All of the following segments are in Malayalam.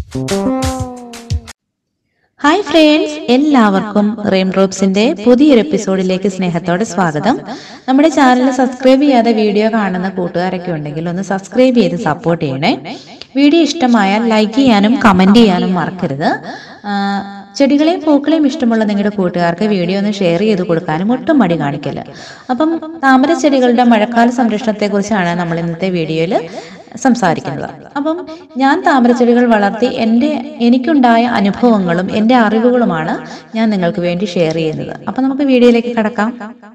ഹായ് ഫ്രണ്ട്സ് എല്ലാവർക്കും റെയിൻ ഡ്രോപ്സിന്റെ പുതിയൊരു എപ്പിസോഡിലേക്ക് സ്നേഹത്തോടെ സ്വാഗതം നമ്മുടെ ചാനൽ സബ്സ്ക്രൈബ് ചെയ്യാതെ വീഡിയോ കാണുന്ന കൂട്ടുകാരൊക്കെ ഉണ്ടെങ്കിൽ ഒന്ന് സബ്സ്ക്രൈബ് ചെയ്ത് സപ്പോർട്ട് ചെയ്യണേ വീഡിയോ ഇഷ്ടമായാൽ ലൈക്ക് ചെയ്യാനും കമന്റ് ചെയ്യാനും മറക്കരുത് ആ, ചെടികളെയും പൂക്കളെയും ഇഷ്ടമുള്ള നിങ്ങളുടെ കൂട്ടുകാർക്ക് വീഡിയോ ഒന്ന് ഷെയർ ചെയ്ത് കൊടുക്കാനും ഒട്ടും മടി കാണിക്കല് അപ്പം താമര ചെടികളുടെ മഴക്കാല സംരക്ഷണത്തെ കുറിച്ചാണ് നമ്മൾ ഇന്നത്തെ വീഡിയോയിൽ സംസാരിക്കുന്നത് അപ്പം ഞാൻ താമരച്ചെടികൾ വളർത്തി എൻ്റെ എനിക്കുണ്ടായ അനുഭവങ്ങളും എൻ്റെ അറിവുകളുമാണ് ഞാൻ നിങ്ങൾക്ക് വേണ്ടി ഷെയർ ചെയ്യുന്നത് അപ്പം നമുക്ക് വീഡിയോയിലേക്ക് കടക്കാം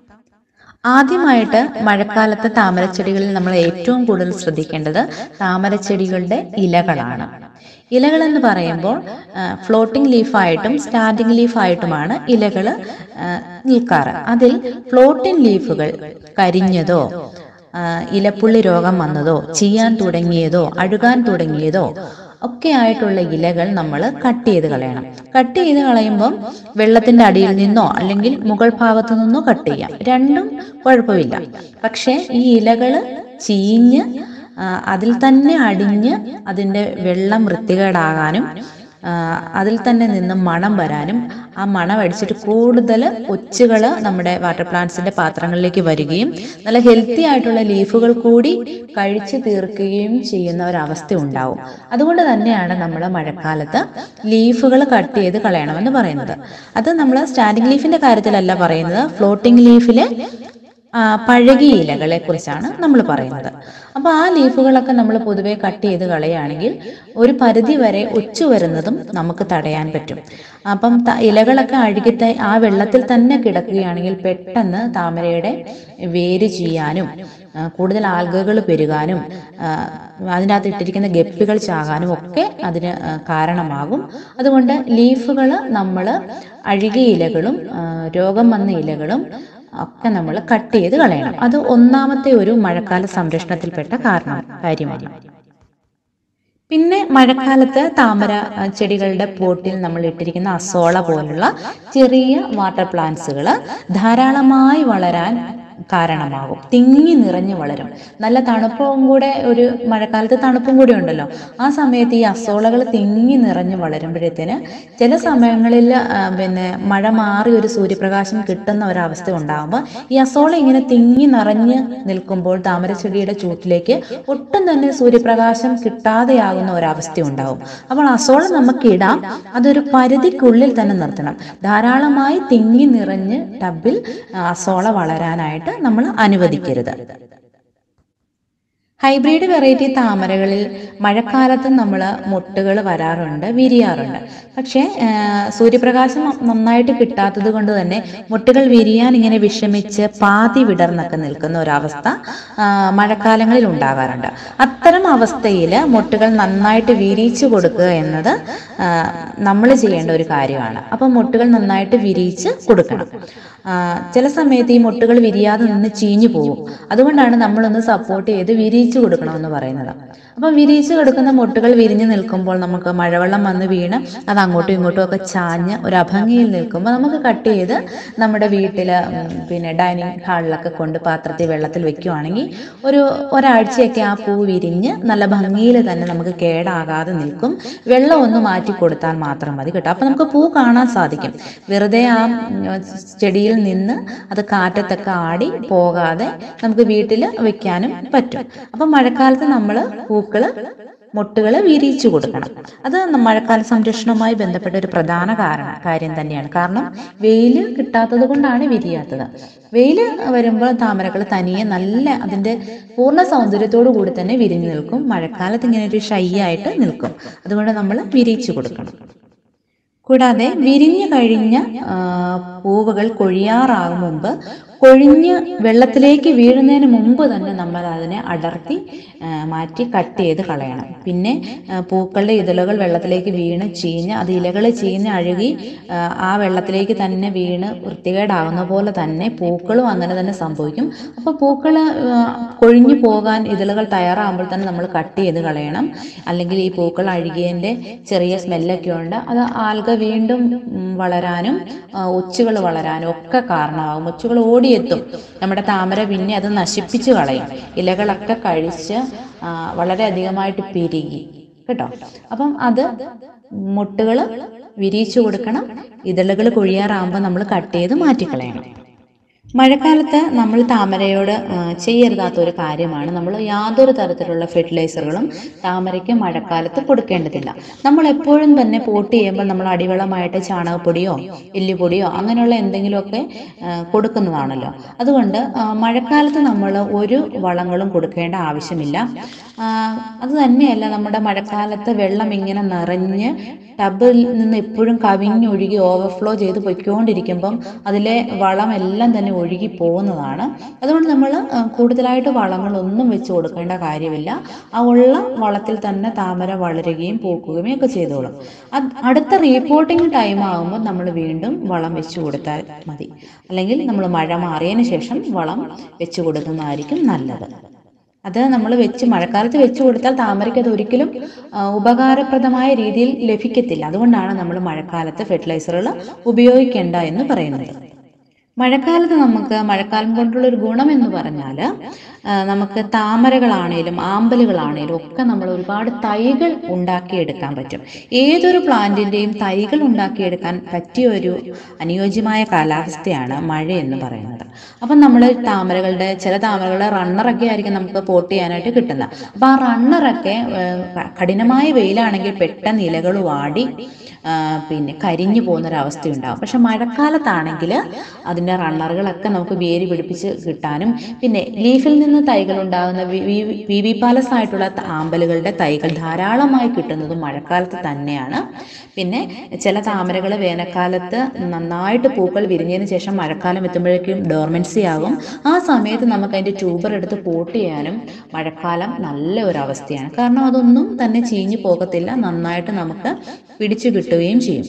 ആദ്യമായിട്ട് മഴക്കാലത്ത് താമരച്ചെടികളിൽ നമ്മൾ ഏറ്റവും കൂടുതൽ ശ്രദ്ധിക്കേണ്ടത് താമരച്ചെടികളുടെ ഇലകളാണ് ഇലകൾ എന്ന് പറയുമ്പോൾ ഫ്ലോട്ടിംഗ് ലീഫായിട്ടും സ്റ്റാൻഡിംഗ് ലീഫായിട്ടുമാണ് ഇലകൾ നിൽക്കാറ് അതിൽ ഫ്ലോട്ടിംഗ് ലീഫുകൾ കരിഞ്ഞതോ ആ, ഇലപ്പുള്ളി രോഗം വന്നതോ ചീയാൻ തുടങ്ങിയതോ അഴുകാൻ തുടങ്ങിയതോ ഒക്കെ ആയിട്ടുള്ള ഇലകൾ നമ്മൾ കട്ട് ചെയ്ത് കളയണം കട്ട് ചെയ്ത് കളയുമ്പം വെള്ളത്തിന്റെ അടിയിൽ നിന്നോ അല്ലെങ്കിൽ മുകൾ ഭാഗത്തു നിന്നോ കട്ട് ചെയ്യാം രണ്ടും കുഴപ്പമില്ല പക്ഷേ ഈ ഇലകൾ ചീഞ്ഞ് ആ, അതിൽ തന്നെ അടിഞ്ഞ് അതിന്റെ വെള്ളം വൃത്തികേടാകാനും ആ, അതിൽ തന്നെ നിന്ന് മണം വരാനും ആ മണം അടിച്ചിട്ട് കൂടുതൽ ഒച്ചുകൾ നമ്മുടെ വാട്ടർ പ്ലാന്റ്സിന്റെ പാത്രങ്ങളിലേക്ക് വരികയും നല്ല ഹെൽത്തി ആയിട്ടുള്ള ലീഫുകൾ കൂടി കഴിച്ചു തീർക്കുകയും ചെയ്യുന്ന ഒരവസ്ഥ ഉണ്ടാവും അതുകൊണ്ട് തന്നെയാണ് നമ്മൾ മഴക്കാലത്ത് ലീഫുകൾ കട്ട് ചെയ്ത് കളയണമെന്ന് പറയുന്നത് അത് നമ്മൾ സ്റ്റാൻഡിംഗ് ലീഫിന്റെ കാര്യത്തിലല്ല പറയുന്നത് ഫ്ലോട്ടിംഗ് ലീഫിലെ ആ, പഴകിയ ഇലകളെ കുറിച്ചാണ് നമ്മൾ പറയുന്നത് അപ്പൊ ആ ലീഫുകളൊക്കെ നമ്മൾ പൊതുവെ കട്ട് ചെയ്ത് കളയുകയാണെങ്കിൽ ഒരു പരിധി വരെ ഒച്ചു വരുന്നതും നമുക്ക് തടയാൻ പറ്റും അപ്പം ത- ഇലകളൊക്കെ അഴുകി ത- ആ വെള്ളത്തിൽ തന്നെ കിടക്കുകയാണെങ്കിൽ പെട്ടെന്ന് താമരയുടെ വേര് ചെയ്യാനും ആ, കൂടുതൽ ആൽഗകൾ പെരുകാനും ആ, അതിൻ്റെ അകത്ത് ഇട്ടിരിക്കുന്ന ഗപ്പികൾ ചാകാനും ഒക്കെ അതിന് ആ, കാരണമാകും അതുകൊണ്ട് ലീഫുകൾ നമ്മൾ അഴുകിയ ഇലകളും ആ, രോഗം വന്ന ഇലകളും ഒക്കെ നമ്മൾ കട്ട് ചെയ്ത് കളയണം അത് ഒന്നാമത്തെ ഒരു മഴക്കാല സംരക്ഷണത്തിൽപ്പെട്ട കാരണം കാര്യമാണ് പിന്നെ മഴക്കാലത്ത് താമര അഹ്, ചെടികളുടെ പോട്ടിൽ നമ്മൾ ഇട്ടിരിക്കുന്ന അസോള പോലുള്ള ചെറിയ വാട്ടർ പ്ലാന്റ്സുകൾ ധാരാളമായി വളരാൻ കാരണമാകും തിങ്ങി നിറഞ്ഞു വളരും നല്ല തണുപ്പും കൂടെ ഒരു മഴക്കാലത്ത് തണുപ്പും കൂടെ ഉണ്ടല്ലോ ആ സമയത്ത് ഈ അസോളകൾ തിങ്ങി നിറഞ്ഞു വളരുമ്പോഴത്തേന് ചില സമയങ്ങളിൽ ആ, പിന്നെ മഴ മാറി ഒരു സൂര്യപ്രകാശം കിട്ടുന്ന ഒരവസ്ഥ ഉണ്ടാകുമ്പോൾ ഈ അസോള ഇങ്ങനെ തിങ്ങി നിറഞ്ഞ് നിൽക്കുമ്പോൾ താമരച്ചെടിയുടെ ചൂട്ടിലേക്ക് ഒട്ടും തന്നെ സൂര്യപ്രകാശം കിട്ടാതെയാകുന്ന ഒരവസ്ഥ ഉണ്ടാവും അപ്പോൾ അസോള നമുക്ക് ഇടാം അതൊരു പരിധിക്കുള്ളിൽ തന്നെ നിർത്തണം ധാരാളമായി തിങ്ങി നിറഞ്ഞ് ടബിൽ ആ, അസോള വളരാനായിട്ട് നമ്മൾ അനുവദിക്കരുത് ഹൈബ്രിഡ് വെറൈറ്റി താമരകളിൽ മഴക്കാലത്ത് നമ്മൾ മുട്ടുകൾ വരാറുണ്ട് വിരിയാറുണ്ട് പക്ഷേ ആ, സൂര്യപ്രകാശം നന്നായിട്ട് കിട്ടാത്തത് കൊണ്ട് തന്നെ മുട്ടുകൾ വിരിയാൻ ഇങ്ങനെ വിഷമിച്ച് പാതി വിടർന്നൊക്കെ നിൽക്കുന്ന ഒരവസ്ഥ ആ, മഴക്കാലങ്ങളിൽ ഉണ്ടാകാറുണ്ട് അത്തരം അവസ്ഥയിൽ മുട്ടുകൾ നന്നായിട്ട് വിരിയിച്ചു കൊടുക്കുക എന്നത് നമ്മൾ ചെയ്യേണ്ട ഒരു കാര്യമാണ് അപ്പം മുട്ടുകൾ നന്നായിട്ട് വിരിയിച്ച് കൊടുക്കണം ആ, ചില സമയത്ത് ഈ മുട്ടുകൾ വിരിയാതെ നിന്ന് ചീഞ്ഞു പോകും അതുകൊണ്ടാണ് നമ്മളൊന്ന് സപ്പോർട്ട് ചെയ്ത് വിരിയിച്ചു കൊടുക്കണമെന്ന് പറയുന്നത് അപ്പം വിരിയിച്ചു കൊടുക്കുന്ന മുട്ടുകൾ വിരിഞ്ഞു നിൽക്കുമ്പോൾ നമുക്ക് മഴവെള്ളം വന്ന് വീണ് അത് അങ്ങോട്ടും ഇങ്ങോട്ടും ഒക്കെ ചാഞ്ഞ് ഒരു അഭംഗിയിൽ നിൽക്കുമ്പോൾ നമുക്ക് കട്ട് ചെയ്ത് നമ്മുടെ വീട്ടിൽ പിന്നെ ഡൈനിങ് ഹാളിലൊക്കെ കൊണ്ട് പാത്രത്തിൽ വെള്ളത്തിൽ വെക്കുവാണെങ്കിൽ ഒരു ഒരാഴ്ചയൊക്കെ ആ പൂ വിരിഞ്ഞ് നല്ല ഭംഗിയിൽ തന്നെ നമുക്ക് കേടാകാതെ നിൽക്കും വെള്ളം ഒന്ന് മാറ്റി കൊടുത്താൽ മാത്രം മതി കേട്ടോ അപ്പം നമുക്ക് പൂ കാണാൻ സാധിക്കും വെറുതെ ആ ഉം, ചെടിയിൽ നിന്ന് അത് കാറ്റത്തൊക്കെ ആടി പോകാതെ നമുക്ക് വീട്ടിൽ വെക്കാനും പറ്റും അപ്പം മഴക്കാലത്ത് നമ്മൾ പൂക്കള് മുട്ടുകൾ വിരിയിച്ചു കൊടുക്കണം അത് ന- മഴക്കാല സംരക്ഷണവുമായി ബന്ധപ്പെട്ട ഒരു പ്രധാന കാരണം കാര്യം തന്നെയാണ് കാരണം വെയിൽ കിട്ടാത്തത് കൊണ്ടാണ് വിരിയാത്തത് വെയിൽ വരുമ്പോൾ താമരകൾ തനിയെ നല്ല അതിന്റെ പൂർണ്ണ സൗന്ദര്യത്തോടു കൂടി തന്നെ വിരിഞ്ഞു നിൽക്കും മഴക്കാലത്ത് ഇങ്ങനെ ഒരു ഷൈ ആയിട്ട് നിൽക്കും അതുകൊണ്ട് നമ്മൾ വിരിയിച്ചു കൊടുക്കണം കൂടാതെ വിരിഞ്ഞു കഴിഞ്ഞ ആ, പൂവുകൾ കൊഴിയാറാകും മുമ്പ് കൊഴിഞ്ഞ് വെള്ളത്തിലേക്ക് വീഴുന്നതിന് മുമ്പ് തന്നെ നമ്മൾ അതിനെ അടർത്തി ആ, മാറ്റി കട്ട് ചെയ്ത് കളയണം പിന്നെ ആ, പൂക്കളുടെ ഇതളുകൾ വെള്ളത്തിലേക്ക് വീണ് ചീഞ്ഞ് അത് ഇലകൾ ചീഞ്ഞ് അഴുകി ആ, ആ വെള്ളത്തിലേക്ക് തന്നെ വീണ് വൃത്തികേടാകുന്ന പോലെ തന്നെ പൂക്കളും അങ്ങനെ തന്നെ സംഭവിക്കും അപ്പോൾ പൂക്കൾ കൊഴിഞ്ഞു പോകാൻ ഇതളുകൾ തയ്യാറാകുമ്പോൾ തന്നെ നമ്മൾ കട്ട് ചെയ്ത് കളയണം അല്ലെങ്കിൽ ഈ പൂക്കൾ അഴുകിയതിൻ്റെ ചെറിയ സ്മെല്ലൊക്കെ ഉണ്ട് അത് ആൽഗ വീണ്ടും ഉം, വളരാനും ഒച്ചുകൾ വളരാനും ഒക്കെ കാരണമാകും ഒച്ചുകൾ ഓടിയെത്തും നമ്മുടെ താമര പിന്നെ അത് നശിപ്പിച്ചു കളയും ഇലകളൊക്കെ കഴിച്ച് ആ, വളരെ അധികമായിട്ട് പെരുകി കേട്ടോ അപ്പം അത് മുട്ടുകൾ വിരിയിച്ചു കൊടുക്കണം ഇതളുകൾ കൊഴിയാറാകുമ്പോൾ നമ്മൾ കട്ട് ചെയ്ത് മാറ്റിക്കളയണം മഴക്കാലത്ത് നമ്മൾ താമരയോട് ആ, ചെയ്യരുതാത്ത ഒരു കാര്യമാണ് നമ്മൾ യാതൊരു തരത്തിലുള്ള ഫെർട്ടിലൈസറുകളും താമരയ്ക്ക് മഴക്കാലത്ത് കൊടുക്കേണ്ടതില്ല നമ്മൾ എപ്പോഴും തന്നെ പോട്ട് ചെയ്യുമ്പോൾ നമ്മൾ അടിവളമായിട്ട് ചാണകപ്പൊടിയോ എല്ലുപൊടിയോ അങ്ങനെയുള്ള എന്തെങ്കിലുമൊക്കെ ആ, കൊടുക്കുന്നതാണല്ലോ അതുകൊണ്ട് ആ, മഴക്കാലത്ത് നമ്മൾ ഒരു വളങ്ങളും കൊടുക്കേണ്ട ആവശ്യമില്ല ആ, അത് തന്നെയല്ല നമ്മുടെ മഴക്കാലത്ത് വെള്ളം ഇങ്ങനെ നിറഞ്ഞ് ടബിൽ നിന്ന് എപ്പോഴും കവിഞ്ഞൊഴുകി ഓവർഫ്ലോ ചെയ്ത് പൊയ്ക്കൊണ്ടിരിക്കുമ്പം അതിലെ വളമെല്ലാം തന്നെ ഒഴുകി പോകുന്നതാണ് അതുകൊണ്ട് നമ്മൾ കൂടുതലായിട്ട് വളങ്ങളൊന്നും വെച്ച് കൊടുക്കേണ്ട കാര്യമില്ല ആ ഉള്ള വളത്തിൽ തന്നെ താമര വളരുകയും പൂക്കുകയും ഒക്കെ ചെയ്തോളും അത് അടുത്ത റീപോർട്ടിംഗ് ടൈം ആകുമ്പോൾ നമ്മൾ വീണ്ടും വളം വെച്ച് കൊടുത്താൽ മതി അല്ലെങ്കിൽ നമ്മൾ മഴ മാറിയതിന് ശേഷം വളം വെച്ച് കൊടുക്കുന്നതായിരിക്കും നല്ലത് അത് നമ്മൾ വെച്ച് മഴക്കാലത്ത് വെച്ച് കൊടുത്താൽ താമരയ്ക്ക് അത് ഒരിക്കലും ആ, ഉപകാരപ്രദമായ രീതിയിൽ ലഭിക്കത്തില്ല അതുകൊണ്ടാണ് നമ്മൾ മഴക്കാലത്ത് ഫെർട്ടിലൈസറുകൾ ഉപയോഗിക്കേണ്ട എന്ന് പറയുന്നത് മഴക്കാലത്ത് നമുക്ക് മഴക്കാലം കൊണ്ടുള്ള ഒരു ഗുണം എന്ന് പറഞ്ഞാൽ നമുക്ക് താമരകളാണേലും ആമ്പലുകളാണേലും ഒക്കെ നമ്മൾ ഒരുപാട് തൈകൾ ഉണ്ടാക്കിയെടുക്കാൻ പറ്റും ഏതൊരു പ്ലാന്റിൻ്റെയും തൈകൾ ഉണ്ടാക്കിയെടുക്കാൻ പറ്റിയ ഒരു അനുയോജ്യമായ കാലാവസ്ഥയാണ് മഴ എന്ന് പറയുന്നത് അപ്പം നമ്മൾ താമരകളുടെ ചില താമരകളുടെ റണ്ണറൊക്കെ ആയിരിക്കും നമുക്ക് പോട്ട് ചെയ്യാനായിട്ട് കിട്ടുന്നത് അപ്പം ആ റണ്ണറൊക്കെ ഏഹ്, കഠിനമായ വെയിലാണെങ്കിൽ പെട്ടെന്ന് ഇലകൾ വാടി ആ, പിന്നെ കരിഞ്ഞു പോകുന്നൊരവസ്ഥയുണ്ടാകും പക്ഷെ മഴക്കാലത്താണെങ്കിൽ അതിൻ്റെ റണ്ണറുകളൊക്കെ നമുക്ക് വേര് പിടിപ്പിച്ച് കിട്ടാനും പിന്നെ ലീഫിൽ നിന്ന് തൈകൾ ഉണ്ടാകുന്ന വി വി പാലസ് ആയിട്ടുള്ള ത- ആമ്പലുകളുടെ തൈകൾ ധാരാളമായി കിട്ടുന്നതും മഴക്കാലത്ത് തന്നെയാണ് പിന്നെ ചില താമരകൾ വേനൽക്കാലത്ത് നന്നായിട്ട് പൂക്കൾ വിരിഞ്ഞതിന് ശേഷം മഴക്കാലം എത്തുമ്പോഴേക്കും ഡോർമെൻസി ആകും ആ സമയത്ത് നമുക്ക് അതിൻ്റെ ട്യൂബർ എടുത്ത് പോട്ട് ചെയ്യാനും മഴക്കാലം നല്ല ഒരു അവസ്ഥയാണ് കാരണം അതൊന്നും തന്നെ ചീഞ്ഞു പോകത്തില്ല നന്നായിട്ട് നമുക്ക് പിടിച്ചു കിട്ടുകയും ചെയ്യും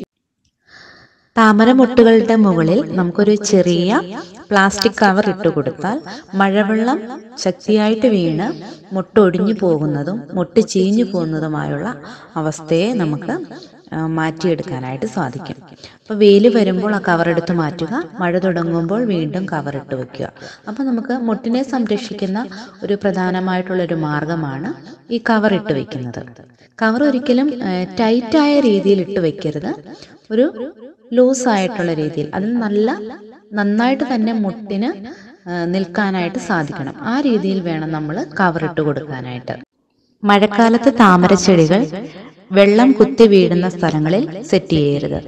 താമരമൊട്ടുകളുടെ മുകളിൽ നമുക്കൊരു ചെറിയ പ്ലാസ്റ്റിക് കവർ ഇട്ട് കൊടുത്താൽ മഴവെള്ളം ശക്തിയായിട്ട് വീണ് മുട്ടൊടിഞ്ഞു പോകുന്നതും മുട്ട് ചീഞ്ഞു പോകുന്നതുമായുള്ള അവസ്ഥയെ നമുക്ക് ആ, മാറ്റിയെടുക്കാനായിട്ട് സാധിക്കും അപ്പോൾ വെയിൽ വരുമ്പോൾ ആ കവർ എടുത്ത് മാറ്റുക മഴ തുടങ്ങുമ്പോൾ വീണ്ടും കവർ ഇട്ട് വെക്കുക അപ്പോൾ നമുക്ക് മുട്ടിനെ സംരക്ഷിക്കുന്ന ഒരു പ്രധാനമായിട്ടുള്ള ഒരു മാർഗമാണ് ഈ കവർ ഇട്ട് വെക്കുന്നത് കവർ ഒരിക്കലും ടൈറ്റായ രീതിയിൽ ഇട്ട് വെക്കരുത് ഒരു ലൂസ് ആയിട്ടുള്ള രീതിയിൽ അതിൽ നല്ല നന്നായിട്ട് തന്നെ മുട്ടിന് ആ, നിൽക്കാനായിട്ട് സാധിക്കണം ആ രീതിയിൽ വേണം നമ്മൾ കവർ ഇട്ട് കൊടുക്കാനായിട്ട് മഴക്കാലത്ത് താമരച്ചെടികൾ വെള്ളം കുത്തി വീഴുന്ന സ്ഥലങ്ങളിൽ സെറ്റ് ചെയ്യരുത്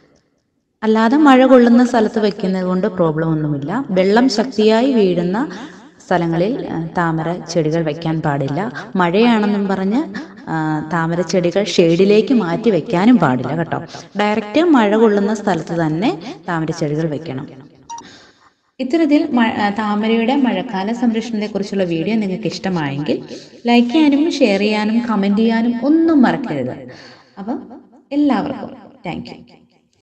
അല്ലാതെ മഴ കൊള്ളുന്ന സ്ഥലത്ത് വെക്കുന്നത് കൊണ്ട് പ്രോബ്ലം ഒന്നുമില്ല വെള്ളം ശക്തിയായി വീഴുന്ന സ്ഥലങ്ങളിൽ ആ, താമര ചെടികൾ വെക്കാൻ പാടില്ല മഴയാണെന്നും പറഞ്ഞ് ആ, താമര ചെടികൾ ഷെയ്ഡിലേക്ക് മാറ്റി വെക്കാനും പാടില്ല കേട്ടോ ഡയറക്റ്റ് മഴ കൊള്ളുന്ന സ്ഥലത്ത് തന്നെ താമര ചെടികൾ വെക്കണം ഇത്തരത്തിൽ മ- ആ, താമരയുടെ മഴക്കാല സംരക്ഷണത്തെക്കുറിച്ചുള്ള വീഡിയോ നിങ്ങൾക്ക് ഇഷ്ടമായെങ്കിൽ ലൈക്ക് ചെയ്യാനും ഷെയർ ചെയ്യാനും കമൻറ്റ് ചെയ്യാനും ഒന്നും മറക്കരുത് അപ്പം എല്ലാവർക്കും താങ്ക് യു